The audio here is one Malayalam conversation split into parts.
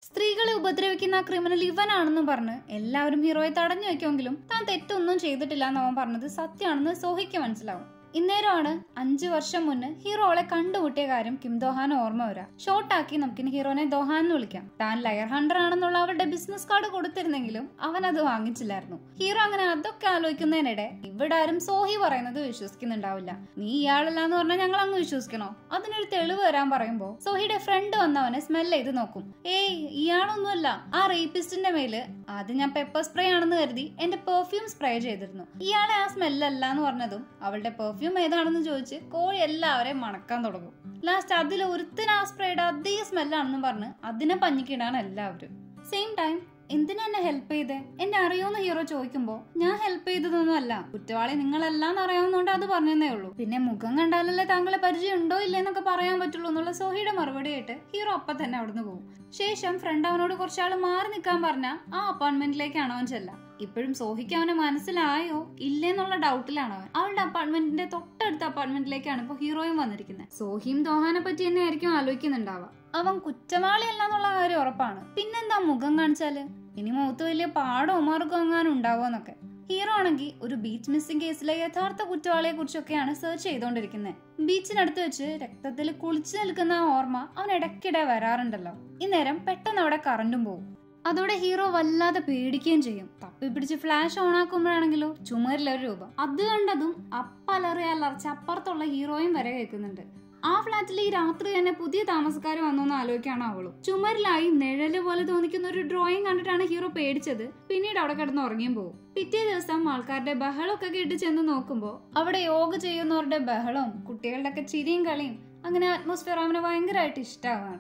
സ്ത്രീകളെ ഉപദ്രവിക്കുന്ന ആ ക്രിമിനൽ ഇവനാണെന്നും പറഞ്ഞ് എല്ലാവരും ഹീറോയെ തടഞ്ഞു വെക്കുമെങ്കിലും താൻ തെറ്റൊന്നും ചെയ്തിട്ടില്ല എന്ന് അവൻ പറഞ്ഞത് സത്യമാണെന്ന് സോഹിക്ക് മനസ്സിലാവും ഇന്നേരമാണ് അഞ്ചു വർഷം മുന്ന് ഹീറോ അവളെ കണ്ടുമുട്ടിയ കാര്യം കിം ദോഹാൻ ഓർമ്മ വരാ ഷോർട്ടാക്കി നമുക്കിനി ഹീറോനെ ദോഹാൻ എന്ന് വിളിക്കാം താൻ ലയർ ഹണ്ടർ ആണെന്നുള്ള അവളുടെ ബിസിനസ് കാർഡ് കൊടുത്തിരുന്നെങ്കിലും അവൻ അത് വാങ്ങിച്ചില്ലായിരുന്നു ഹീറോ അങ്ങനെ അതൊക്കെ ആലോചിക്കുന്നതിനിടെ ഇവിടെ ആരും സോഹി പറയുന്നത് വിശ്വസിക്കുന്നുണ്ടാവില്ല നീ ഇയാളല്ല എന്ന് പറഞ്ഞാൽ ഞങ്ങൾ അങ്ങ് വിശ്വസിക്കണോ അതിനൊരു തെളിവ് വരാൻ പറയുമ്പോ സോഹിയുടെ ഫ്രണ്ട് വന്നവനെ സ്മെൽ ചെയ്ത് നോക്കും ഏയ് ഇയാളൊന്നുമല്ല ആ റേപ്പിസ്റ്റിന്റെ മേല് ആദ്യം ഞാൻ പെപ്പർ സ്പ്രേ ആണെന്ന് കരുതി എന്റെ പെർഫ്യൂം സ്പ്രേ ചെയ്തിരുന്നു ഇയാളെ ആ സ്മെല്ലല്ല എന്ന് പറഞ്ഞതും അവളുടെ പെർഫ്യൂം ഏതാണെന്ന് ചോദിച്ച് കോഴി എല്ലാവരെയും മണക്കാൻ തുടങ്ങും ലാസ്റ്റ് അതിൽ ഒരുത്തിന് ആ സ്പ്രേയുടെ അതേ സ്മെല്ലാണെന്ന് പറഞ്ഞ് അതിനെ പഞ്ഞിക്കിടാണ് എല്ലാവരും സെയിം ടൈം എന്തിനാ എന്നെ ഹെൽപ്പ് ചെയ്തേ എന്നെ അറിയോന്ന് ഹീറോ ചോദിക്കുമ്പോ ഞാൻ ഹെൽപ്പ് ചെയ്തതൊന്നും അല്ല കുറ്റവാളി നിങ്ങളെല്ലാം അറിയാവുന്നതുകൊണ്ട് അത് പറഞ്ഞതേ ഉള്ളൂ പിന്നെ മുഖം കണ്ടാലല്ലേ താങ്കളെ പരിചയം ഉണ്ടോ ഇല്ലെന്നൊക്കെ പറയാൻ പറ്റുള്ളൂ എന്നുള്ള സോഹിയുടെ മറുപടി ആയിട്ട് ഹീറോ അപ്പൊ തന്നെ അവിടുന്ന് പോകും ശേഷം ഫ്രണ്ട് അവനോട് കുറച്ചാൾ മാറി നിൽക്കാൻ പറഞ്ഞ ആ അപ്പാർട്ട്മെന്റിലേക്കാണ് അവൻ ചെല്ല ഇപ്പോഴും സോഹിക്ക് അവനെ മനസ്സിലായോ ഇല്ലെന്നുള്ള ഡൗട്ടിലാണ് അവൻ അവളുടെ അപ്പാർട്ട്മെന്റിന്റെ തൊട്ടടുത്ത അപ്പാർട്ട്മെന്റിലേക്കാണ് ഇപ്പൊ ഹീറോയും വന്നിരിക്കുന്നത് സോഹിയും ദോഹാനെ പറ്റി തന്നെ ആയിരിക്കും ആലോചിക്കുന്നുണ്ടാവുക അവൻ കുറ്റവാളിയല്ല എന്നുള്ള കാര്യം ഉറപ്പാണ് പിന്നെന്താ മുഖം കാണിച്ചാല് ഇനി മുഖത്ത് വലിയ പാടോ മാർഗോ എങ്ങാനും ഉണ്ടാവോന്നൊക്കെ ഹീറോ ആണെങ്കിൽ ഒരു ബീച്ച് മിസ്സിംഗ് കേസിലെ യഥാർത്ഥ കുറ്റവാളിയെ കുറിച്ചൊക്കെയാണ് സെർച്ച് ചെയ്തുകൊണ്ടിരിക്കുന്നത് ബീച്ചിനടുത്ത് വെച്ച് രക്തത്തിൽ കുളിച്ചു നിൽക്കുന്ന ആ ഓർമ്മ അവൻ ഇടയ്ക്കിടെ വരാറുണ്ടല്ലോ ഇന്നേരം പെട്ടെന്ന് അവിടെ കറണ്ടും പോകും അതോടെ ഹീറോ വല്ലാതെ പേടിക്കുകയും ചെയ്യും തപ്പി പിടിച്ച് ഫ്ലാഷ് ഓൺ ആക്കുമ്പോഴാണെങ്കിലോ ചുമരിലൊരു രൂപം അത് കണ്ടതും അപ്പലറി അലർച്ച അപ്പുറത്തുള്ള ഹീറോയും വരെ കേൾക്കുന്നുണ്ട് ആ ഫ്ലാറ്റിൽ ഈ രാത്രി തന്നെ പുതിയ താമസക്കാർ വന്നു എന്ന് ആലോചിക്കാണ് അവളും ചുമരിലായി നിഴല് പോലെ തോന്നിക്കുന്ന ഒരു ഡ്രോയിങ് കണ്ടിട്ടാണ് ഹീറോ പേടിച്ചത് പിന്നീട് അവിടെ കിടന്ന് ഉറങ്ങിയും പോകും പിറ്റേ ദിവസം ആൾക്കാരുടെ ബഹളമൊക്കെ കേട്ട് ചെന്ന് നോക്കുമ്പോൾ അവിടെ യോഗ ചെയ്യുന്നവരുടെ ബഹളവും കുട്ടികളുടെ ഒക്കെ ചിരിയും കളിയും അങ്ങനെ അറ്റ്മോസ്ഫിയർ അവന് ഭയങ്കരമായിട്ട് ഇഷ്ടമാവാണ്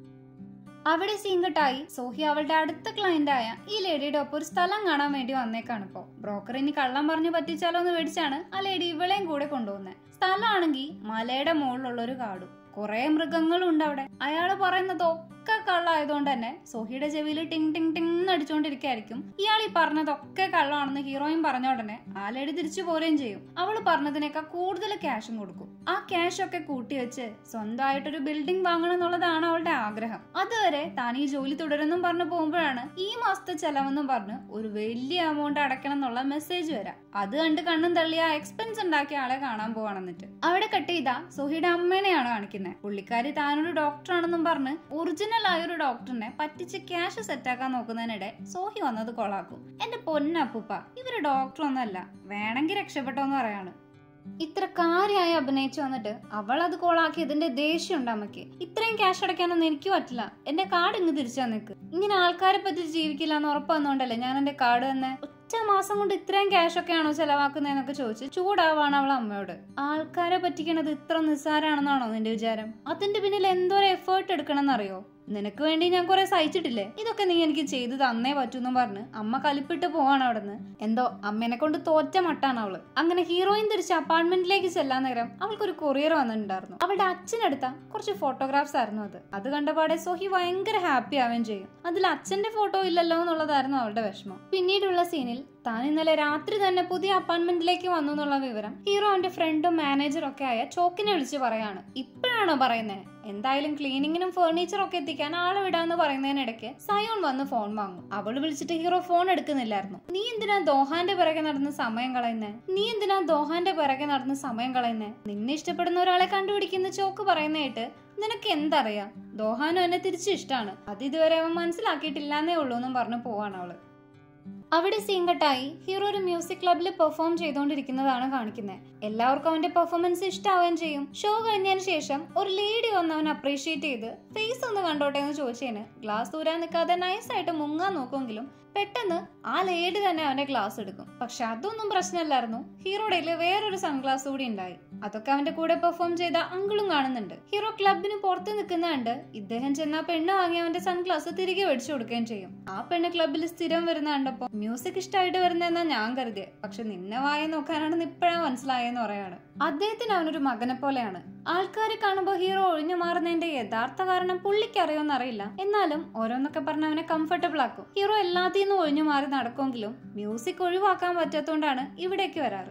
അവിടെ സീങ്കട്ടായി സോഹി അവളുടെ അടുത്ത ക്ലയന്റ് ആയ ഈ ലേഡിയുടെ ഒപ്പം ഒരു സ്ഥലം കാണാൻ വേണ്ടി വന്നേക്കാണ് ഇപ്പോ ബ്രോക്കർ ഇനി കള്ളം പറഞ്ഞു പറ്റിച്ചാലോ എന്ന് മേടിച്ചാണ് ആ ലേഡി ഇവളെയും കൂടെ കൊണ്ടുപോകുന്നത് സ്ഥലമാണെങ്കിൽ മലയുടെ മുകളിലുള്ള ഒരു കാടും കുറെ മൃഗങ്ങളും ഉണ്ട് അവിടെ അയാള് പറയുന്നത് ഒക്കെ കള്ളായതുകൊണ്ട് തന്നെ സോഹിയുടെ ചെവിയിൽ ടിങ് ടിങ് ടിങ് അടിച്ചോണ്ടിരിക്കായിരിക്കും ഇയാൾ ഈ പറഞ്ഞതൊക്കെ കള്ളമാണെന്ന് ഹീറോയിൻ പറഞ്ഞ ഉടനെ ആ ലേഡി തിരിച്ചു പോരുകയും ചെയ്യും അവള് പറഞ്ഞതിനേക്കാൾ കൂടുതൽ ക്യാഷും കൊടുക്കും ആ ക്യാഷ് ഒക്കെ കൂട്ടി വെച്ച് സ്വന്തമായിട്ടൊരു ബിൽഡിംഗ് വാങ്ങണം എന്നുള്ളതാണ് അവളുടെ ആഗ്രഹം അതുവരെ താൻ ഈ ജോലി തുടരുന്നും പറഞ്ഞു പോകുമ്പോഴാണ് ഈ മാസത്തെ ചെലവെന്നും പറഞ്ഞ് ഒരു വലിയ എമൗണ്ട് അടയ്ക്കണം എന്നുള്ള മെസ്സേജ് വരാം അത് കണ്ട് കണ്ണും തള്ളി ആ എക്സ്പെൻസ് ഉണ്ടാക്കിയ ആളെ കാണാൻ പോവാണെന്നിട്ട് അവിടെ കട്ട് ചെയ്ത സോഹിയുടെ അമ്മേനെയാണ് കാണിക്കുന്നത് പുള്ളിക്കാരി താനൊരു ഡോക്ടറാണെന്നും പറഞ്ഞ് ഒറിജിനൽ ആയ ഒരു ഡോക്ടറിനെ പറ്റിച്ച് ക്യാഷ് സെറ്റാക്കാൻ നോക്കുന്നതിനിടെ സോഹി വന്നത് കൊളാക്കും എന്റെ പൊന്നപ്പൂപ്പ ഇവര് ഡോക്ടറൊന്നല്ല വേണമെങ്കിൽ രക്ഷപ്പെട്ടോന്ന് പറയാണ് ഇത്ര കാര്യമായി അഭിനയിച്ചു വന്നിട്ട് അവൾ അത് കോളാക്കി ഇതിന്റെ ദേഷ്യം ഉണ്ട് അമ്മയ്ക്ക് ഇത്രയും ക്യാഷ് അടയ്ക്കാനൊന്നും എനിക്ക് പറ്റില്ല എന്റെ കാർഡ് ഇങ്ങ് തിരിച്ചു തന്നേക്ക് ഇങ്ങനെ ആൾക്കാരെ പറ്റി ജീവിക്കില്ല എന്ന് ഉറപ്പ് വന്നോണ്ടല്ലേ ഞാൻ എന്റെ കാർഡ് തന്നെ ഒറ്റ മാസം കൊണ്ട് ഇത്രയും ക്യാഷ് ഒക്കെയാണോ ചെലവാക്കുന്നതെന്നൊക്കെ ചോദിച്ച് ചൂടാവാണ് അവൾ അമ്മയോട് ആൾക്കാരെ പറ്റിക്കണത് ഇത്ര നിസ്സാരാണെന്നാണോ നിന്റെ വിചാരം അതിന്റെ പിന്നിൽ എന്തോരം എഫേർട്ട് എടുക്കണം എന്നറിയോ നിനക്ക് വേണ്ടി ഞാൻ കുറെ സഹിച്ചിട്ടില്ലേ ഇതൊക്കെ നീ എനിക്ക് ചെയ്തു തന്നേ പറ്റൂന്നും പറഞ്ഞ് അമ്മ കലിപ്പിട്ട് പോവാണ് അവിടുന്ന് എന്തോ അമ്മേനെ കൊണ്ട് തോറ്റ മട്ടാണ് അവള് അങ്ങനെ ഹീറോയിൻ തിരിച്ച് അപ്പാർട്ട്മെന്റിലേക്ക് ചെല്ലാൻ നേരം അവൾക്കൊരു കൊറിയർ വന്നിട്ടുണ്ടായിരുന്നു അവളുടെ അച്ഛനെടുത്ത കുറച്ച് ഫോട്ടോഗ്രാഫ്സ് ആയിരുന്നു അത് അത് കണ്ടപാടെ സോഹി ഭയങ്കര ഹാപ്പി ആവുകയും ചെയ്യും അതിൽ അച്ഛന്റെ ഫോട്ടോ ഇല്ലല്ലോ എന്നുള്ളതായിരുന്നു അവളുടെ വിഷമം പിന്നീടുള്ള സീനിൽ താൻ ഇന്നലെ രാത്രി തന്നെ പുതിയ അപ്പാർട്ട്മെന്റിലേക്ക് വന്നു എന്നുള്ള വിവരം ഹീറോ അവന്റെ ഫ്രണ്ടും മാനേജറും ഒക്കെ ആയ ചോക്കിനെ വിളിച്ച് പറയാണ് ഇപ്പോഴാണോ പറയുന്നത് എന്തായാലും ക്ലീനിങ്ങിനും ഫർണിച്ചറും ഒക്കെ എത്തിക്കാൻ ആളെ വിടാന്ന് പറയുന്നതിനിടയ്ക്ക് സയോൺ വന്ന് ഫോൺ വാങ്ങും അവള് വിളിച്ചിട്ട് ഹീറോ ഫോൺ എടുക്കുന്നില്ലായിരുന്നു നീ എന്തിനാ ദോഹാന്റെ പിറകെ നടന്ന് സമയം കളയുന്നേ നീ എന്തിനാ ദോഹാന്റെ പിറകെ നടന്ന് സമയം കളയുന്നേ നിന്നെ ഇഷ്ടപ്പെടുന്ന ഒരാളെ കണ്ടുപിടിക്കുന്ന ചോക്ക് പറയുന്നതായിട്ട് നിനക്ക് എന്തറിയാം ദോഹാനും എന്നെ തിരിച്ചു ഇഷ്ടമാണ് അത് ഇതുവരെ അവൻ മനസ്സിലാക്കിയിട്ടില്ലാന്നേ ഉള്ളൂ എന്നും പറഞ്ഞു പോവാണ് അവള് അവിടെ സീങ്കട്ടായി ഹീറോ ഒരു മ്യൂസിക് ക്ലബിൽ പെർഫോം ചെയ്തുകൊണ്ടിരിക്കുന്നതാണ് കാണിക്കുന്നത് എല്ലാവർക്കും അവന്റെ പെർഫോമൻസ് ഇഷ്ടാവുകയും ചെയ്യും ഷോ കഴിഞ്ഞതിന് ശേഷം ഒരു ലേഡി വന്ന് അവൻ അപ്രീഷിയേറ്റ് ചെയ്ത് ഫേസ് ഒന്ന് കണ്ടോട്ടെ എന്ന് ചോദിച്ചതിന് ഗ്ലാസ് ദൂരാൻ നിൽക്കാതെ നൈസായിട്ട് മുങ്ങാൻ നോക്കുമെങ്കിലും പെട്ടെന്ന് ആ ലേഡി തന്നെ അവന്റെ ഗ്ലാസ് എടുക്കും പക്ഷെ അതൊന്നും പ്രശ്നമല്ലായിരുന്നു ഹീറോയുടെ വേറൊരു സൺഗ്ലാസ് കൂടി ഉണ്ടായി അതൊക്കെ അവന്റെ കൂടെ പെർഫോം ചെയ്ത അങ്കിളും കാണുന്നുണ്ട് ഹീറോ ക്ലബിന് പുറത്ത് നിൽക്കുന്ന കണ്ട് ഇദ്ദേഹം ചെന്ന പെണ്ണ് വാങ്ങി അവന്റെ സൺഗ്ലാസ് തിരികെ മേടിച്ചു കൊടുക്കുകയും ചെയ്യും ആ പെണ്ണ് ക്ലബിൽ സ്ഥിരം വരുന്ന കണ്ടപ്പോ മ്യൂസിക് ഇഷ്ടമായിട്ട് വരുന്നതെന്നാ ഞാൻ കരുതിയത് പക്ഷെ നിന്നെ വായി നോക്കാനാണെന്ന് ഇപ്പോഴാ മനസ്സിലായെന്ന് പറയാണ് അദ്ദേഹത്തിന് അവനൊരു മകനെ പോലെയാണ് ആൾക്കാരെ കാണുമ്പോൾ ഹീറോ ഒഴിഞ്ഞു മാറുന്നതിന്റെ യഥാർത്ഥ കാരണം പുള്ളിക്ക് അറിയുമെന്ന് അറിയില്ല എന്നാലും ഓരോന്നൊക്കെ പറഞ്ഞ് അവനെ കംഫർട്ടബിൾ ആക്കും ഹീറോ എല്ലാത്തിൽ നിന്നും ഒഴിഞ്ഞു മാറി നടക്കുമെങ്കിലും മ്യൂസിക് ഒഴിവാക്കാൻ പറ്റാത്തതുകൊണ്ടാണ് ഇവിടേക്ക് വരാറ്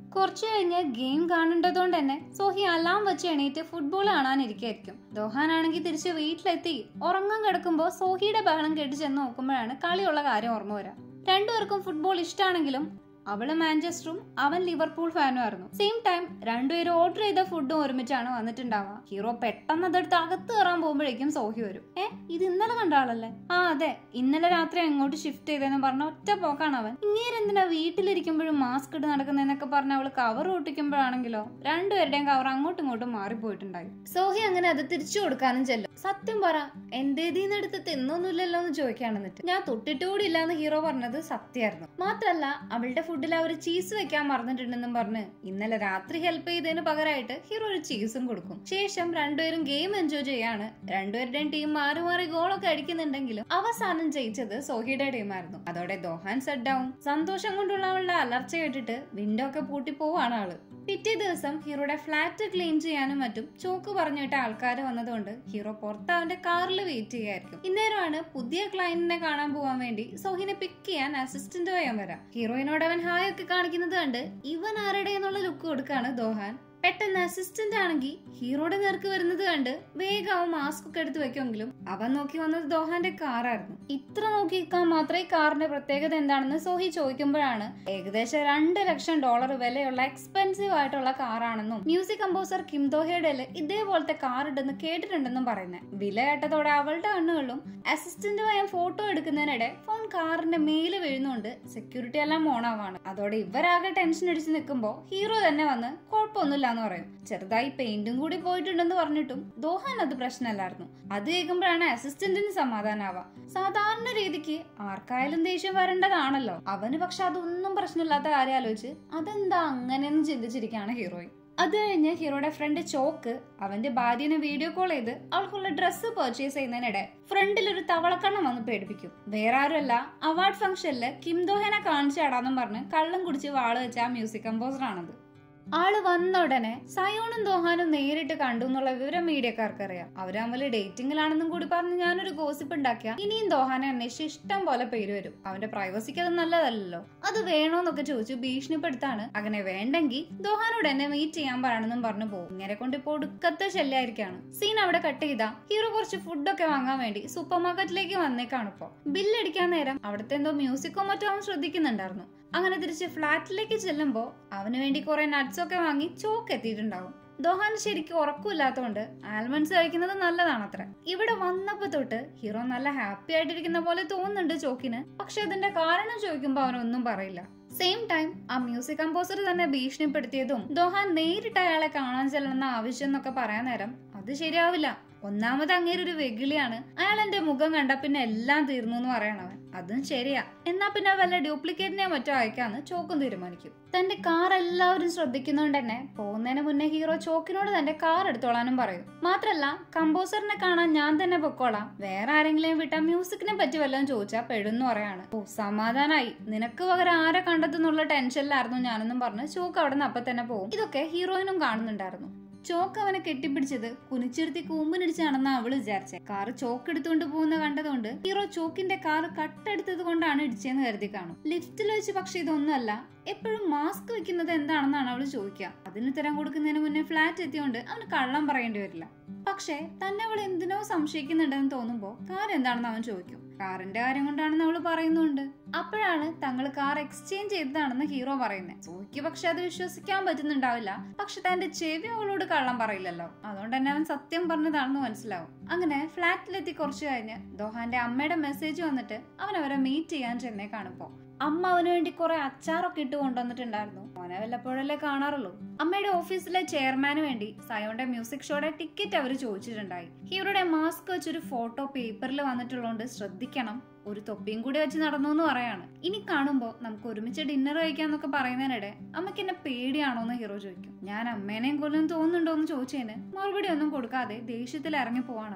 കുറച്ചു കഴിഞ്ഞ് ഗെയിം കാണേണ്ടതുകൊണ്ട് തന്നെ സോഹി അലാം വെച്ച് എണീറ്റ് ഫുട്ബോൾ കാണാനിരിക്കായിരിക്കും ദോഹാൻ ആണെങ്കിൽ തിരിച്ച് വീട്ടിലെത്തി ഉറങ്ങാൻ കിടക്കുമ്പോൾ സോഹിയുടെ ബഹളം കേട്ട് ചെന്ന് നോക്കുമ്പോഴാണ് കളിയുള്ള കാര്യം ഓർമ്മ വരാം രണ്ടുപേർക്കും ഫുട്ബോൾ ഇഷ്ടമാണെങ്കിലും അവള് മാഞ്ചസ്റ്ററും അവൻ ലിവർപൂൾ ഫാനും ആയിരുന്നു സെയിം ടൈം രണ്ടുപേരും ഓർഡർ ചെയ്ത ഫുഡും ഒരുമിച്ചാണ് വന്നിട്ടുണ്ടാവുക ഹീറോ പെട്ടെന്ന് അതെടുത്ത് അകത്ത് കയറാൻ പോകുമ്പോഴേക്കും സോഹി വരും ഏ ഇത് ഇന്നലെ കണ്ട ആളല്ലേ ആ അതെ ഇന്നലെ രാത്രി അങ്ങോട്ട് ഷിഫ്റ്റ് ചെയ്തെന്ന് പറഞ്ഞ ഒറ്റ പോക്കാണ് അവൻ ഇങ്ങേരെന്തിനാ വീട്ടിലിരിക്കുമ്പോഴും മാസ്ക് ഇട്ട് നടക്കുന്നതെന്നൊക്കെ പറഞ്ഞ അവള് കവർ ഒട്ടിക്കുമ്പോഴാണെങ്കിലോ രണ്ടുപേരുടെയും കവർ അങ്ങോട്ടും ഇങ്ങോട്ടും മാറിപ്പോയിട്ടുണ്ടായി സോഹി അങ്ങനെ അത് തിരിച്ചു കൊടുക്കാനും ചെല്ലും സത്യം പറ എന്റേതീന്ന് എടുത്ത് തിന്നൊന്നുമില്ലല്ലോ എന്ന് ചോദിക്കാണ് എന്നിട്ട് ഞാൻ തൊട്ടിട്ടുകൂടി ഇല്ലാന്ന് ഹീറോ പറഞ്ഞത് സത്യമായിരുന്നു മാത്രല്ല അവളുടെ ഫുഡിൽ അവർ ചീസ് വെക്കാൻ മറന്നിട്ടുണ്ടെന്നും പറഞ്ഞ് ഇന്നലെ രാത്രി ഹെൽപ്പ് ചെയ്തതിന് പകരമായിട്ട് ഹീറോ ഒരു ചീസും കൊടുക്കും ശേഷം രണ്ടുപേരും ഗെയിം എൻജോയ് ചെയ്യാണ് രണ്ടുപേരുടെയും ടീം മാറി മാറി ഗോളൊക്കെ അടിക്കുന്നുണ്ടെങ്കിലും അവസാനം ജയിച്ചത് സോഹിയുടെ ടീമായിരുന്നു അതോടെ ദോഹാൻ സെറ്റ് ആവും സന്തോഷം കൊണ്ടുള്ള അവളുടെ അലർച്ച കേട്ടിട്ട് വിൻഡോ ഒക്കെ പൂട്ടി പോവാണ് ആള് പിറ്റേ ദിവസം ഹീറോയുടെ ഫ്ലാറ്റ് ക്ലീൻ ചെയ്യാനും മറ്റും ചോക്ക് പറഞ്ഞിട്ട് ആൾക്കാർ വന്നതുകൊണ്ട് ഹീറോ പുറത്ത് അവന്റെ കാറിൽ വെയിറ്റ് ചെയ്യായിരിക്കും ഇന്നേരമാണ് പുതിയ ക്ലയന്റിനെ കാണാൻ പോവാൻ വേണ്ടി സോഹിനെ പിക്ക് ചെയ്യാൻ അസിസ്റ്റന്റ് ചെയ്യാൻ വരാം ഹീറോയിനോട് അവൻ ഹായ് ഒക്കെ കാണിക്കുന്നത് കണ്ട് ഇവൻ ആരുടെ എന്നുള്ള ലുക്ക് കൊടുക്കാണ് ദോഹാൻ പെട്ടെന്ന് അസിസ്റ്റന്റ് ആണെങ്കിൽ ഹീറോയുടെ നേർക്ക് വരുന്നത് കണ്ട് വേഗം അവൻ മാസ്ക് ഒക്കെ എടുത്ത് വെക്കുമെങ്കിലും അവൻ നോക്കി വന്നത് ദോഹാന്റെ കാറായിരുന്നു ഇത്ര നോക്കി നിൽക്കാൻ മാത്രമേ ഈ കാറിന്റെ പ്രത്യേകത എന്താണെന്ന് സോഹി ചോദിക്കുമ്പോഴാണ് ഏകദേശം രണ്ട് ലക്ഷം ഡോളർ വിലയുള്ള എക്സ്പെൻസീവ് ആയിട്ടുള്ള കാറാണെന്നും മ്യൂസിക് കമ്പോസർ കിം ദോഹയുടെ ഇതേപോലത്തെ കാർ ഉണ്ടെന്ന് കേട്ടിട്ടുണ്ടെന്നും പറയുന്നത് വില കേട്ടതോടെ അവളുടെ കണ്ണുകളിലും അസിസ്റ്റന്റുമായി ഫോട്ടോ എടുക്കുന്നതിനിടെ ഫോൺ കാറിന്റെ മേല് വീഴുന്നുണ്ട് സെക്യൂരിറ്റി എല്ലാം ഓണാവാണ് അതോടെ ഇവരാകെ ടെൻഷൻ അടിച്ച് നിൽക്കുമ്പോൾ ഹീറോ തന്നെ വന്ന് കുഴപ്പമൊന്നുമില്ല എന്ന് പറയും ചെറുതായി പെയിന്റും കൂടി പോയിട്ടുണ്ടെന്ന് പറഞ്ഞിട്ടും ദോഹാൻ അത് പ്രശ്നമല്ലായിരുന്നു അത് കേൾക്കുമ്പോഴാണ് അസിസ്റ്റന്റിന് സമാധാനാവുക സാധാരണ രീതിക്ക് ആർക്കായാലും ദേഷ്യം വരേണ്ടതാണല്ലോ അവന് പക്ഷെ അതൊന്നും പ്രശ്നമില്ലാത്ത കാര്യം ആലോചിച്ച് അതെന്താ അങ്ങനെയെന്ന് ചിന്തിച്ചിരിക്കുകയാണ് ഹീറോയിൻ അത് കഴിഞ്ഞ് ഹീറോയുടെ ഫ്രണ്ട് ചോക്ക് അവന്റെ ഭാര്യനെ വീഡിയോ കോൾ ചെയ്ത് അവൾക്കുള്ള ഡ്രസ്സ് പർച്ചേസ് ചെയ്യുന്നതിനിടെ ഫ്രണ്ടിൽ ഒരു തവളക്കണ്ണം വന്ന് പേടിപ്പിക്കും വേറെ ആരുമല്ല അവാർഡ് ഫംഗ്ഷനിൽ കിം ദോഹനെ കാണിച്ചു തടാന്നും പറഞ്ഞ് കള്ളം കുടിച്ച് വാള് വെച്ച ആ മ്യൂസിക് കമ്പോസർ ആണത് ആള് വന്ന ഉടനെ സയോണും ദോഹാനും നേരിട്ട് കണ്ടു എന്നുള്ള വിവരം മീഡിയക്കാർക്ക് അറിയാം അവര് തമ്മിൽ ഡേറ്റിംഗിലാണെന്നും കൂടി പറഞ്ഞ് ഞാനൊരു ഗോസിപ്പ് ഉണ്ടാക്കിയ ഇനിയും ദോഹാനെ അന്വേഷിച്ച് ഇഷ്ടം പോലെ പേര് വരും അവന്റെ പ്രൈവസിക്ക് അത് നല്ലതല്ലല്ലോ അത് വേണോന്നൊക്കെ ചോദിച്ചു ഭീഷണിപ്പെടുത്താണ് അങ്ങനെ വേണ്ടെങ്കിൽ ദോഹാനോട് എന്നെ മീറ്റ് ചെയ്യാൻ പറയണമെന്നും പറഞ്ഞു പോകും ഇങ്ങനെ കൊണ്ട് ഇപ്പൊ ഒടുക്കത്തെ ശല്യായിരിക്കാണ് സീൻ അവിടെ കട്ട് ചെയ്താ ഹീറോ കുറച്ച് ഫുഡൊക്കെ വാങ്ങാൻ വേണ്ടി സൂപ്പർ മാർക്കറ്റിലേക്ക് വന്നേക്കാണ് ഇപ്പൊ ബില്ലടിക്കാൻ നേരം അവിടുത്തെ എന്തോ മ്യൂസിക്കോ മറ്റോ അവൻ ശ്രദ്ധിക്കുന്നുണ്ടായിരുന്നു അങ്ങനെ തിരിച്ച് ഫ്ലാറ്റിലേക്ക് ചെല്ലുമ്പോ അവന് വേണ്ടി കുറെ നട്ട്സ് ഒക്കെ വാങ്ങി ചോക്ക് എത്തിയിട്ടുണ്ടാവും ദോഹാൻ ശരിക്കും ഉറക്കമില്ലാത്തതുകൊണ്ട് ആൽമണ്ട്സ് കഴിക്കുന്നത് നല്ലതാണത്ര ഇവിടെ വന്നപ്പോ തൊട്ട് ഹീറോ നല്ല ഹാപ്പി ആയിട്ടിരിക്കുന്ന പോലെ തോന്നുന്നുണ്ട് ചോക്കിന് പക്ഷെ അതിന്റെ കാരണം ചോദിക്കുമ്പോ അവനൊന്നും പറയില്ല സെയിം ടൈം ആ മ്യൂസിക് കമ്പോസർ തന്നെ ഭീഷണിപ്പെടുത്തിയതും ദോഹാൻ നേരിട്ട് അയാളെ കാണാൻ ചെല്ലണമെന്ന ആവശ്യം എന്നൊക്കെ പറയാൻ നേരം അത് ശരിയാവില്ല ഒന്നാമത് അങ്ങേര് ഒരു വെകിളിയാണ് അയാൾ എന്റെ മുഖം കണ്ട പിന്നെ എല്ലാം തീർന്നു എന്ന് പറയണവൻ അതും ശരിയാ എന്നാ പിന്നെ വല്ല ഡ്യൂപ്ലിക്കേറ്റിനെ മറ്റോ അയക്കാന്ന് ചോക്കും തീരുമാനിക്കും തന്റെ കാർ എല്ലാവരും ശ്രദ്ധിക്കുന്നോണ്ട് തന്നെ പോകുന്നതിന് മുന്നേ ഹീറോ ചോക്കിനോട് തന്റെ കാർ എടുത്തോളാനും പറയും മാത്രല്ല കമ്പോസറിനെ കാണാൻ ഞാൻ തന്നെ പൊക്കോളാം വേറെ ആരെങ്കിലും വിട്ട മ്യൂസിക്കിനെ പറ്റി വല്ലതും ചോദിച്ചാ പെടുന്നു പറയാണ് ഓ സമാധാനായി നിനക്ക് പകരം ആരെ കണ്ടെത്തുന്നുള്ള ടെൻഷനിലായിരുന്നു ഞാനെന്നും പറഞ്ഞ് ചോക്ക് അവിടെ നിന്ന് അപ്പൊ തന്നെ പോകും ഇതൊക്കെ ഹീറോയിനും കാണുന്നുണ്ടായിരുന്നു ചോക്ക് അവനെ കെട്ടിപ്പിടിച്ചത് കുനിച്ചിരുത്തി കൂമ്പിനിടിച്ചാണെന്ന് അവള് വിചാരിച്ചേ കാറ് ചോക്ക് എടുത്തുകൊണ്ട് പോകുന്ന കണ്ടതുകൊണ്ട് ഹീറോ ചോക്കിന്റെ കാറ് കട്ടെടുത്തത് കൊണ്ടാണ് ഇടിച്ചെന്ന് കരുതി കാണും ലിഫ്റ്റിൽ വെച്ച് പക്ഷെ ഇതൊന്നുമല്ല എപ്പോഴും മാസ്ക് വെക്കുന്നത് എന്താണെന്നാണ് അവള് ചോദിക്കുക അതിന് ഉത്തരം കൊടുക്കുന്നതിന് മുന്നേ ഫ്ലാറ്റ് എത്തിയോണ്ട് അവന് കള്ളം പറയേണ്ടി വരില്ല പക്ഷേ തന്നെ അവൾ എന്തിനോ സംശയിക്കുന്നുണ്ടെന്ന് തോന്നുമ്പോ കാർ എന്താണെന്ന് അവൻ ചോദിക്കും കാറിന്റെ കാര്യം കൊണ്ടാണെന്ന് അവള് പറയുന്നുണ്ട് അപ്പോഴാണ് തങ്ങൾ കാർ എക്സ്ചേഞ്ച് ചെയ്തതാണെന്ന് ഹീറോ പറയുന്നത് സോയ്ക്ക് പക്ഷെ അത് വിശ്വസിക്കാൻ പറ്റുന്നുണ്ടാവില്ല പക്ഷെ തന്റെ ചെവി അവളോട് കള്ളം പറയില്ലല്ലോ അതുകൊണ്ട് തന്നെ അവൻ സത്യം പറഞ്ഞതാണെന്ന് മനസ്സിലാവും അങ്ങനെ ഫ്ലാറ്റിലെത്തി കുറച്ചു കഴിഞ്ഞ് ദോഹാന്റെ അമ്മയുടെ മെസ്സേജ് വന്നിട്ട് അവൻ അവരെ മീറ്റ് ചെയ്യാൻ ചെന്നേ കാണുമ്പോ അമ്മ അവന് വേണ്ടി കുറെ അച്ചാറൊക്കെ ഇട്ട് കൊണ്ടുവന്നിട്ടുണ്ടായിരുന്നു മോനെ വല്ലപ്പോഴല്ലേ കാണാറുള്ളൂ അമ്മയുടെ ഓഫീസിലെ ചെയർമാന് വേണ്ടി സയോന്റെ മ്യൂസിക് ഷോയുടെ ടിക്കറ്റ് അവർ ചോദിച്ചിട്ടുണ്ടായി ഹീറോയുടെ മാസ്ക് വെച്ചൊരു ഫോട്ടോ പേപ്പറിൽ വന്നിട്ടുള്ളതുകൊണ്ട് ശ്രദ്ധിക്കണം ഒരു തൊപ്പിയും കൂടി വെച്ച് നടന്നു എന്ന് പറയാണ് ഇനി കാണുമ്പോ നമുക്ക് ഒരുമിച്ച് ഡിന്നർ കഴിക്കാന്നൊക്കെ പറയുന്നതിനിടെ അമ്മയ്ക്ക് എന്നെ പേടിയാണോ എന്ന് ഹീറോ ചോദിക്കും ഞാൻ അമ്മേനെയും കൊല്ലും തോന്നുന്നുണ്ടോ എന്ന് ചോദിച്ചതിന് മറുപടി ഒന്നും കൊടുക്കാതെ ദേഷ്യത്തിൽ ഇറങ്ങി പോവാണ് അവര്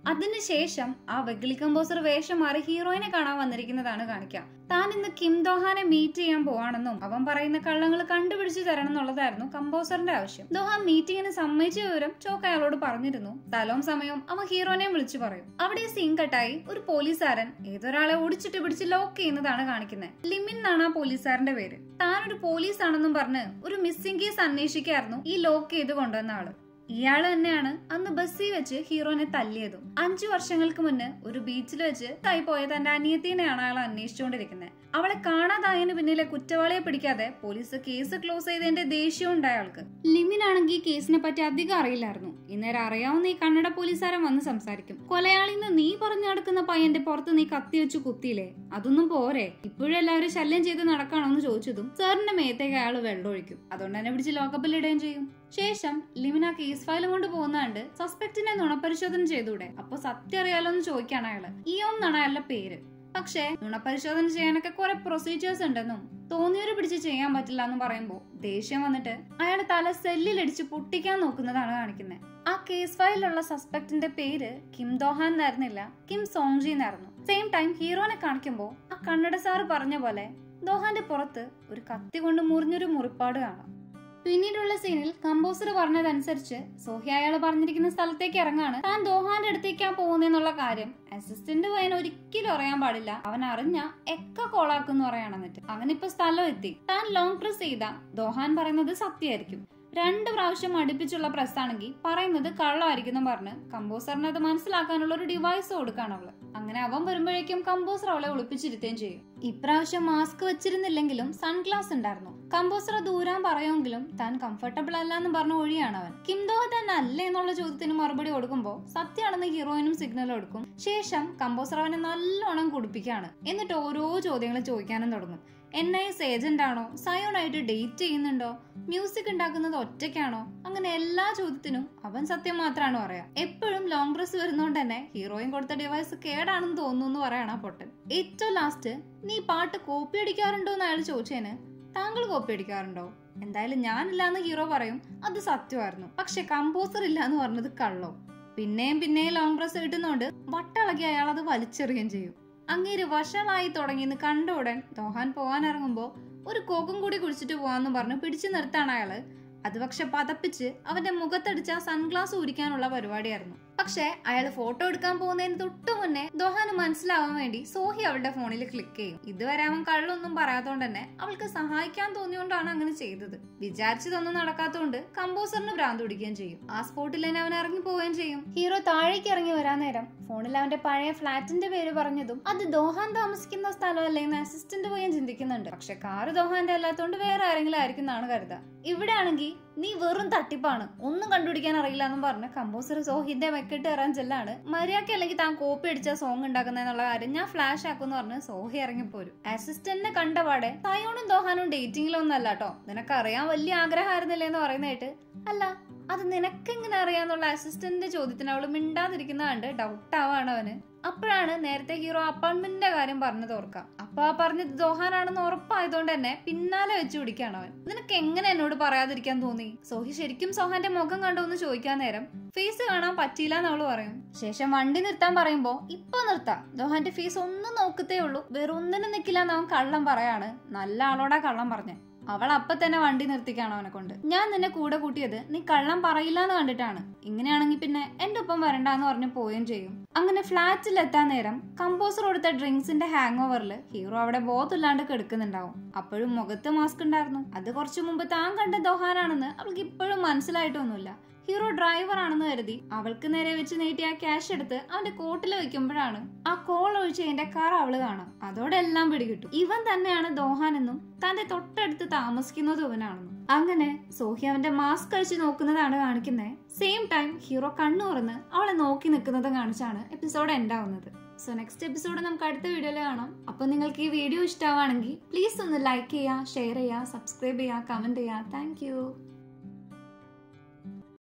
അതിനുശേഷം ആ വെഗിളി കമ്പോസർ വേഷം മാറി ഹീറോയിനെ കാണാൻ വന്നിരിക്കുന്നതാണ് കാണിക്കാം താൻ ഇന്ന് കിം ദോഹാനെ മീറ്റ് ചെയ്യാൻ പോവാണെന്നും അവൻ പറയുന്ന കള്ളങ്ങൾ കണ്ടുപിടിച്ചു തരണം എന്നുള്ളതായിരുന്നു കമ്പോസറിന്റെ ആവശ്യം ദോഹാൻ മീറ്റിംഗിന് സമ്മതിച്ച വിവരം ചോക്ക് അയാളോട് പറഞ്ഞിരുന്നു സ്ഥലവും സമയവും അവൻ ഹീറോനെയും വിളിച്ചു പറയും അവിടെ സീൻ കട്ടായി ഒരു പോലീസുകാരൻ ഏതൊരാളെ ഓടിച്ചിട്ട് പിടിച്ച് ലോക്ക് ചെയ്യുന്നതാണ് കാണിക്കുന്നത് ലിമിൻ എന്നാണ് ആ പോലീസുകാരന്റെ പേര് താനൊരു പോലീസ് ആണെന്നും പറഞ്ഞ് ഒരു മിസ്സിംഗ് കേസ് അന്വേഷിക്കായിരുന്നു ഈ ലോക്ക് ചെയ്ത് കൊണ്ടുവന്ന ആള് ഇയാള് തന്നെയാണ് അന്ന് ബസ്സിൽ വെച്ച് ഹീറോനെ തല്ലിയതും അഞ്ചു വർഷങ്ങൾക്ക് മുന്നേ ഒരു ബീച്ചിൽ വെച്ച് കൈപോയ തന്റെ അനിയത്തിനെയാണ് അയാൾ അന്വേഷിച്ചുകൊണ്ടിരിക്കുന്നത് അവളെ കാണാതായതിന് പിന്നിലെ കുറ്റവാളിയെ പിടിക്കാതെ പോലീസ് കേസ് ക്ലോസ് ചെയ്തതിന്റെ ദേഷ്യവും ഉണ്ടായ ആൾക്ക് ലിമിനാണെങ്കിൽ കേസിനെ പറ്റി അധികം അറിയില്ലായിരുന്നു ഇന്നേരം അറിയാവുന്ന ഈ കന്നഡ പോലീസുകാരൻ വന്ന് സംസാരിക്കും കൊലയാളിന്ന് നീ പറഞ്ഞു നടക്കുന്ന പയ്യന്റെ പുറത്ത് നീ കത്തി വെച്ച് കുത്തിയില്ലേ അതൊന്നും പോരെ ഇപ്പോഴും എല്ലാവരും ശല്യം ചെയ്ത് നടക്കാണോ എന്ന് ചോദിച്ചതും സാറിന്റെ മേത്തേക്ക് അയാൾ വെള്ളം ഒഴിക്കും അതുകൊണ്ട് തന്നെ പിടിച്ച് ലോക്കപ്പിൽ ഇടുകയും ചെയ്യും ശേഷം ലിമിൻ ആ കേസ് ഫയലും കൊണ്ട് പോകുന്നാണ്ട് സസ്പെക്ടിനെ നുണപരിശോധന ചെയ്തൂടെ അപ്പൊ സത്യം അറിയാലോ എന്ന് ചോദിക്കാണ് അയാള് ഇയോ എന്നാണ് അയാളുടെ പേര് പക്ഷേ നുണപരിശോധന ചെയ്യാനൊക്കെ കുറെ പ്രൊസീജിയേഴ്സ് ഉണ്ടെന്നും തോന്നിയൊരു പിടിച്ച് ചെയ്യാൻ പറ്റില്ല എന്ന് പറയുമ്പോൾ ദേഷ്യം വന്നിട്ട് അയാൾ തല സെല്ലിലടിച്ച് പൊട്ടിക്കാൻ നോക്കുന്നതാണ് കാണിക്കുന്നത് ആ കേസ് ഫയലിലുള്ള സസ്പെക്ടിന്റെ പേര് കിം ദോഹാൻ എന്നായിരുന്നില്ല കിം സോങ്ജി എന്നായിരുന്നു സെയിം ടൈം ഹീറോനെ കാണിക്കുമ്പോൾ ആ കന്നഡ സാറ് പറഞ്ഞ പോലെ ദോഹാന്റെ പുറത്ത് ഒരു കത്തി കൊണ്ട് മുറിഞ്ഞൊരു മുറിപ്പാട് കാണാം പിന്നീടുള്ള സീനിൽ കമ്പോസർ പറഞ്ഞതനുസരിച്ച് സോഹി അയാൾ പറഞ്ഞിരിക്കുന്ന സ്ഥലത്തേക്ക് ഇറങ്ങാണ് താൻ ദോഹാന്റെ അടുത്തേക്കാ പോകുന്നെന്നുള്ള കാര്യം അസിസ്റ്റന്റ് പയ്യൻ ഒരിക്കലും അറിയാൻ പാടില്ല അവൻ അറിഞ്ഞ എക്ക കോളാക്കും എന്ന് പറയണം എന്നിട്ട് അങ്ങനെ ഇപ്പൊ സ്ഥലം എത്തി താൻ ലോങ് പ്രസ് ചെയ്ത ദോഹാൻ പറയുന്നത് സത്യമായിരിക്കും രണ്ട് പ്രാവശ്യം അടുപ്പിച്ചുള്ള പ്രസ് ആണെങ്കിൽ പറയുന്നത് കള്ളമായിരിക്കും എന്ന് പറഞ്ഞ് കമ്പോസറിന് അത് മനസ്സിലാക്കാനുള്ള ഒരു ഡിവൈസ് കൊടുക്കാണ് അവള് അങ്ങനെ അവൻ വരുമ്പോഴേക്കും കമ്പോസർ അവളെ ഒളിപ്പിച്ചിരുത്തുകയും ചെയ്യും ഇപ്രാവശ്യം മാസ്ക് വെച്ചിരുന്നില്ലെങ്കിലും സൺഗ്ലാസ് ഉണ്ടായിരുന്നു കമ്പോസർ ദൂരാൻ പറയുമെങ്കിലും താൻ കംഫർട്ടബിൾ അല്ല എന്ന് പറഞ്ഞ ഒഴിയാണ് അവൻ കിംദോഹ തന്നെ അല്ലേ എന്നുള്ള ചോദ്യത്തിന് മറുപടി കൊടുക്കുമ്പോൾ സത്യമാണെന്ന് ഹീറോയിനും സിഗ്നൽ കൊടുക്കും ശേഷം കമ്പോസർ അവനെ നല്ലോണം കുടിപ്പിക്കാണ് എന്നിട്ട് ഓരോ ചോദ്യങ്ങളും ചോദിക്കാനും തുടങ്ങും എൻ ഐ എസ് ഏജന്റ് ആണോ സയോണായിട്ട് ഡേറ്റ് ചെയ്യുന്നുണ്ടോ മ്യൂസിക് ഉണ്ടാക്കുന്നത് ഒറ്റയ്ക്കാണോ അങ്ങനെ എല്ലാ ചോദ്യത്തിനും അവൻ സത്യം മാത്രമാണ് പറയാ എപ്പോഴും ലോങ് പ്രസ് വരുന്നോണ്ട് തന്നെ ഹീറോയിൻ കൊടുത്ത ഡിവൈസ് കേടാണെന്ന് തോന്നുന്നു എന്ന് പറയണ പൊട്ടൻ ഏറ്റവും ലാസ്റ്റ് നീ പാട്ട് കോപ്പി അടിക്കാറുണ്ടോ എന്ന് അയാൾ ചോദിച്ചതിന് താങ്കൾ കോപ്പി അടിക്കാറുണ്ടോ എന്തായാലും ഞാനില്ലാന്ന് ഹീറോ പറയും അത് സത്യമായിരുന്നു പക്ഷെ കമ്പോസർ ഇല്ല എന്ന് പറഞ്ഞത് കള്ളോ പിന്നെയും പിന്നെയും ലോങ് പ്രസ് കിട്ടുന്നോണ്ട് വട്ടളകി അയാൾ അത് വലിച്ചെറിയുകയും ചെയ്യും അങ്ങേര് വഷളായി തുടങ്ങിയെന്ന് കണ്ട ഉടൻ ദോഹാൻ പോകാൻ ഇറങ്ങുമ്പോൾ ഒരു കോക്കും കൂടി കുടിച്ചിട്ട് പോവാന്ന് പറഞ്ഞ് പിടിച്ചു നിർത്താണ് അയാള് അത് പക്ഷെ പതപ്പിച്ച് അവന്റെ മുഖത്തടിച്ച ആ സൺഗ്ലാസ് ഊരിക്കാനുള്ള പരിപാടിയായിരുന്നു പക്ഷെ അയാൾ ഫോട്ടോ എടുക്കാൻ പോകുന്നതിന് തൊട്ടു മുന്നേ ദോഹാന് മനസ്സിലാവാൻ വേണ്ടി സോഹി അവളുടെ ഫോണിൽ ക്ലിക്ക് ചെയ്യും ഇതുവരെ അവൻ കള്ളൊന്നും പറയാത്തോണ്ട് തന്നെ അവൾക്ക് സഹായിക്കാൻ തോന്നിയോണ്ടാണ് അങ്ങനെ ചെയ്തത് വിചാരിച്ചതൊന്നും നടക്കാത്തോണ്ട് കമ്പോസറിന് ഭ്രാന്ത് പിടിക്കുകയും ചെയ്യും ആ സ്പോട്ടിൽ തന്നെ അവൻ ഇറങ്ങി പോവുകയും ചെയ്യും ഹീറോ താഴേക്ക് ഇറങ്ങി വരാൻ നേരം ഫോണിൽ അവന്റെ പഴയ ഫ്ലാറ്റിന്റെ പേര് പറഞ്ഞതും അത് ദോഹാൻ താമസിക്കുന്ന സ്ഥലമല്ലേ എന്ന് അസിസ്റ്റന്റ് പോയും ചിന്തിക്കുന്നുണ്ട് പക്ഷെ കാറ് ദോഹാന്റെ അല്ലാത്തോണ്ട് വേറെ ആരെങ്കിലും ആയിരിക്കും എന്നാണ് കരുതുക ഇവിടെ ആണെങ്കിൽ നീ വെറും തട്ടിപ്പാണ് ഒന്നും കണ്ടുപിടിക്കാൻ അറിയില്ല എന്നും പറഞ്ഞ് കമ്പോസർ സോഹിന്റെ മെക്കിട്ട് കയറാൻ ചെല്ലാണ് മര്യാദ അല്ലെങ്കിൽ താൻ കോപ്പി അടിച്ച സോങ് ഉണ്ടാക്കുന്നതെന്നുള്ള കാര്യം ഞാൻ ഫ്ലാഷ് ആക്കുമെന്ന് പറഞ്ഞ് സോഹി ഇറങ്ങിപ്പോരും അസിസ്റ്റന്റിനെ കണ്ടപാടെ സയോണും ദോഹാനും ഡേറ്റിംഗിലൊന്നും അല്ല കേട്ടോ നിനക്കറിയാൻ വലിയ ആഗ്രഹമായിരുന്നില്ലേ എന്ന് പറയുന്നതായിട്ട് അല്ല അത് നിനക്കെങ്ങനെ അറിയാന്നുള്ള അസിസ്റ്റന്റിന്റെ ചോദ്യത്തിന് അവള് മിണ്ടാതിരിക്കുന്ന കണ്ട് ഡൗട്ട് ആവാണ് അവന് അപ്പോഴാണ് നേരത്തെ ഹീറോ അപ്പാർട്ട്മെന്റിന്റെ കാര്യം പറഞ്ഞത് ഓർക്കാം അപ്പൊ ആ പറഞ്ഞത് ദോഹാനാണെന്ന് ഉറപ്പായതുകൊണ്ട് തന്നെ പിന്നാലെ വെച്ച് പിടിക്കാണ് അവൻ നിനക്ക് എങ്ങനെ എന്നോട് പറയാതിരിക്കാൻ തോന്നി സോഹി ശരിക്കും സോഹാന്റെ മുഖം കണ്ടോ എന്ന് ചോദിക്കാൻ നേരം ഫേസ് കാണാൻ പറ്റിയില്ല എന്ന് അവള് പറയും ശേഷം വണ്ടി നിർത്താൻ പറയുമ്പോ ഇപ്പൊ നിർത്താം ദോഹാന്റെ ഫേസ് ഒന്നും നോക്കത്തേ ഉള്ളൂ വേറെ ഒന്നിനും നിൽക്കില്ല എന്ന് അവൻ കള്ളം പറയാണ് നല്ല ആളോടാ കള്ളം പറഞ്ഞേ അവൾ അപ്പൊ തന്നെ വണ്ടി നിർത്തിക്കാണ് അവനെ കൊണ്ട് ഞാൻ നിന്നെ കൂടെ കൂട്ടിയത് നീ കള്ളം പറയില്ല എന്ന് കണ്ടിട്ടാണ് ഇങ്ങനെയാണെങ്കിൽ പിന്നെ എന്റെ ഒപ്പം വരണ്ടെന്ന് പറഞ്ഞ് പോവുകയും ചെയ്യും അങ്ങനെ ഫ്ലാറ്റിൽ എത്താൻ നേരം കമ്പോസർ കൊടുത്ത ഡ്രിങ്ക്സിന്റെ ഹാങ് ഓവറിൽ ഹീറോ അവിടെ ബോധമില്ലാണ്ട് കിടക്കുന്നുണ്ടാവും അപ്പോഴും മുഖത്ത് മാസ്ക് ഉണ്ടായിരുന്നു അത് കുറച്ചു മുമ്പ് താൻ കണ്ട ദോഹാനാണെന്ന് അവൾക്ക് ഇപ്പോഴും മനസ്സിലായിട്ടൊന്നുമില്ല ഹീറോ ഡ്രൈവർ ആണെന്ന് കരുതി അവൾക്ക് നേരെ വെച്ച് നീട്ടിയ ആ ക്യാഷ് എടുത്ത് അവന്റെ കോട്ടിൽ വെക്കുമ്പോഴാണ് ആ കോൾ ഒഴിച്ചതിന്റെ കാർ അവള് കാണാം അതോടെ എല്ലാം പിടികിട്ടും ഇവൻ തന്നെയാണ് ദോഹാൻ എന്നും തന്റെ തൊട്ടടുത്ത് താമസിക്കുന്നത് ഇവനാണെന്നും അങ്ങനെ സോഹി അവന്റെ മാസ്ക് അഴിച്ച് നോക്കുന്നതാണ് കാണിക്കുന്നത് സെയിം ടൈം ഹീറോ കണ്ണു തുറന്ന് അവളെ നോക്കി നിൽക്കുന്നത് കാണിച്ചാണ് എപ്പിസോഡ് എൻഡ് ആവുന്നത് സോ നെക്സ്റ്റ് എപ്പിസോഡ് നമുക്ക് അടുത്ത വീഡിയോയിൽ കാണാം അപ്പോൾ നിങ്ങൾക്ക് ഈ വീഡിയോ ഇഷ്ടമാണെങ്കിൽ പ്ലീസ് ഒന്ന് ലൈക്ക് ചെയ്യുക ഷെയർ ചെയ്യുക സബ്സ്ക്രൈബ് ചെയ്യുക കമൻറ്റ് ചെയ്യുക താങ്ക്